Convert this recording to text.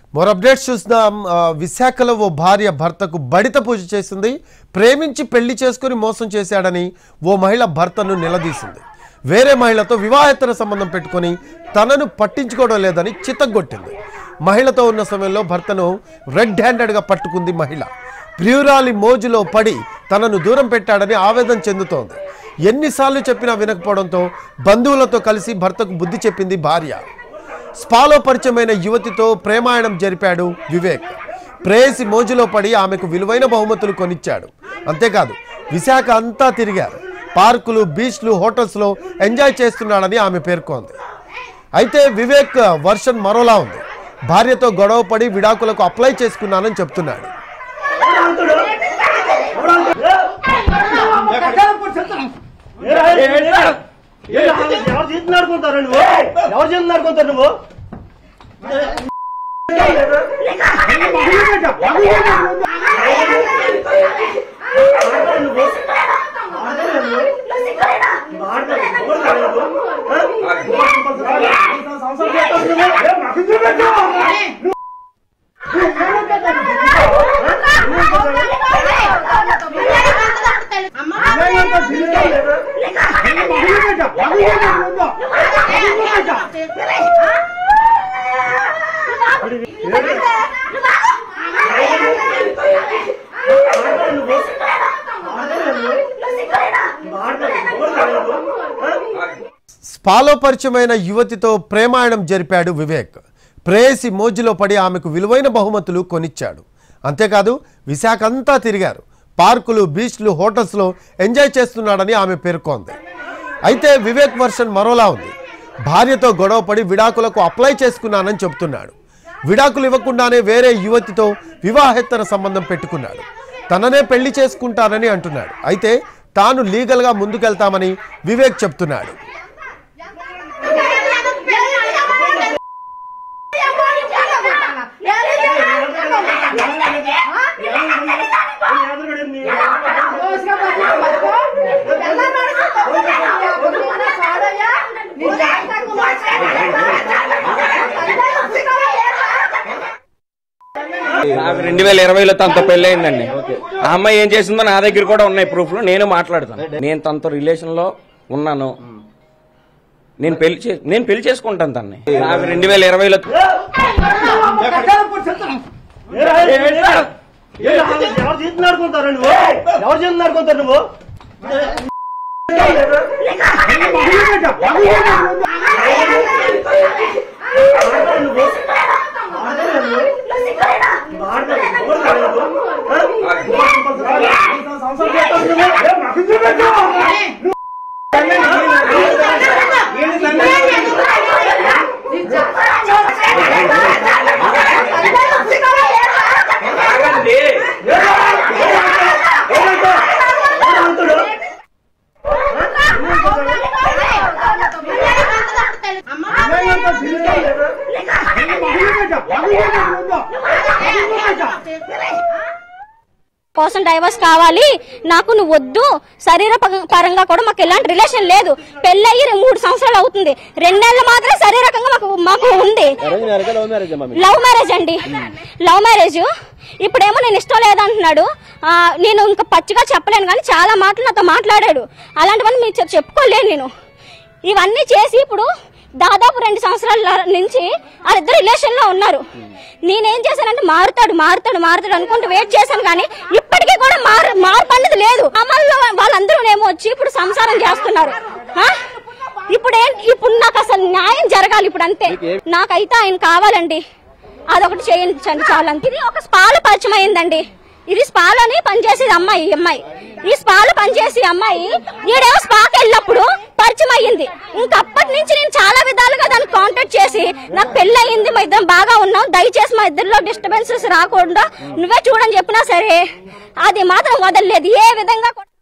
మరో అప్డేట్స్ చూద్దాం ఆ, విశాఖలో ఓ భార్య భర్తకు బడిత పూజ చేసింది ప్రేమించి పెళ్లి చేసుకుని మోసం చేశాడని ఓ మహిళ భర్తను నిలదీసింది వేరే మహిళతో వివాహేతర సంబంధం పెట్టుకొని తనను పట్టించుకోవడం లేదని చిత్తగొట్టింది మహిళతో ఉన్న సమయంలో భర్తను రెడ్ హ్యాండెడ్గా పట్టుకుంది మహిళ ప్రియురాలి మోజులో పడి తనను దూరం పెట్టాడని ఆవేదన చెందుతోంది ఎన్నిసార్లు చెప్పినా వినకపోవడంతో బంధువులతో కలిసి భర్తకు బుద్ధి చెప్పింది భార్య స్పాలో పరిచయమైన యువతితో ప్రేమాయణం జరిపాడు వివేక్ ప్రేయసి మోజులో పడి ఆమెకు విలువైన బహుమతులు కొనిచ్చాడు అంతేకాదు విశాఖ అంతా తిరిగారు పార్కులు బీచ్లు హోటల్స్లో ఎంజాయ్ చేస్తున్నాడని ఆమె పేర్కొంది అయితే వివేక్ వర్షన్ మరోలా ఉంది భార్యతో గొడవ పడి విడాకులకు అప్లై చేసుకున్నానని చెప్తున్నాడు ఎవరు చేతి నడుకుంటారు నువ్వు ఎవరు చేతి నడుకుంటారు నువ్వు స్పాలో పరిచయమైన యువతితో ప్రేమాయణం జరిపాడు వివేక్ ప్రేయసి మోజులో పడి ఆమెకు విలువైన బహుమతులు కొనిచ్చాడు అంతేకాదు విశాఖ అంతా తిరిగారు పార్కులు బీచ్లు హోటల్స్లో ఎంజాయ్ చేస్తున్నాడని ఆమె పేర్కొంది అయితే వివేక్ వర్షన్ మరోలా ఉంది భార్యతో గొడవపడి విడాకులకు అప్లై చేసుకున్నానని చెబుతున్నాడు విడాకులు ఇవ్వకుండానే వేరే యువతితో వివాహేతర సంబంధం పెట్టుకున్నాడు తననే పెళ్లి చేసుకుంటానని అంటున్నాడు అయితే తాను లీగల్గా ముందుకెళ్తామని వివేక్ చెప్తున్నాడు నాకు రెండు వేల ఇరవైలో తనతో పెళ్లి అయిందండి ఆ అమ్మాయి ఏం చేసిందో నా దగ్గర కూడా ఉన్నాయి ప్రూఫ్లు నేను మాట్లాడతాను నేను తనతో రిలేషన్ లో ఉన్నాను నేను పెళ్లి చే- నేను పెళ్లి చేసుకుంటాను తన్ని నాకు రెండు వేల ఇరవైలో ఎవరు చేతి నడుకుంటారు నువ్వు ఎవరు చేతి నడుకుంటారు నువ్వు కోసం డైవర్స్ కావాలి నాకు నువ్వు వద్దు శరీర పగ- పరంగా కూడా మాకు ఎలాంటి రిలేషన్ లేదు పెళ్ళయి మూడు సంవత్సరాలు అవుతుంది రెండేళ్ళు మాత్రం శారీరకంగా మాకు మాకు ఉంది లవ్ మ్యారేజ్ అండి లవ్ మ్యారేజ్ ఇప్పుడేమో నేను ఇష్టం లేదంటున్నాడు ఆ, నేను ఇంకా పచ్చిగా చెప్పలేను కానీ చాలా మాటలు నాతో మాట్లాడాడు అలాంటివన్నీ మీకు చెప్- చెప్పుకోలేను నేను ఇవన్నీ చేసి ఇప్పుడు దాదాపు రెండు సంవత్సరాల నుంచి వాళ్ళిద్దరు రిలేషన్ లో ఉన్నారు నేనేం చేశానంటే మారుతాడు మారుతాడు మారుతాడు అనుకుంటూ వెయిట్ చేశాను కానీ ఇప్పటికీ కూడా మారు మార్పు అనేది లేదు అమల్లో వాళ్ళందరూ ఏమో వచ్చి ఇప్పుడు సంసారం చేస్తున్నారు ఆ? ఇప్పుడు ఏం ఇప్పుడు నాకు అసలు న్యాయం జరగాలి ఇప్పుడు అంతే నాకైతే ఆయన కావాలండి అదొకటి చేయించండి చాలంతే ఇది ఒక స్పాల పరిచయం అయిందండి ఇది స్పాలోని పనిచేసేది అమ్మాయి ఈ అమ్మాయి ఈ స్పాలో పనిచేసే అమ్మాయి ఈడేమో స్పాకి వెళ్ళినప్పుడు పరిచయం అయ్యింది ఇంకప్పటి నుంచి నేను చాలా విధాలుగా దాన్ని కాంటాక్ట్ చేసి నాకు పెళ్లి అయ్యింది మా ఇద్దరం బాగా ఉన్నాం దయచేసి మా ఇద్దరిలో డిస్టర్బెన్సెస్ రాకుండా నువ్వే చూడని చెప్పినా సరే అది మాత్రం వదలలేదు ఏ విధంగా కూడా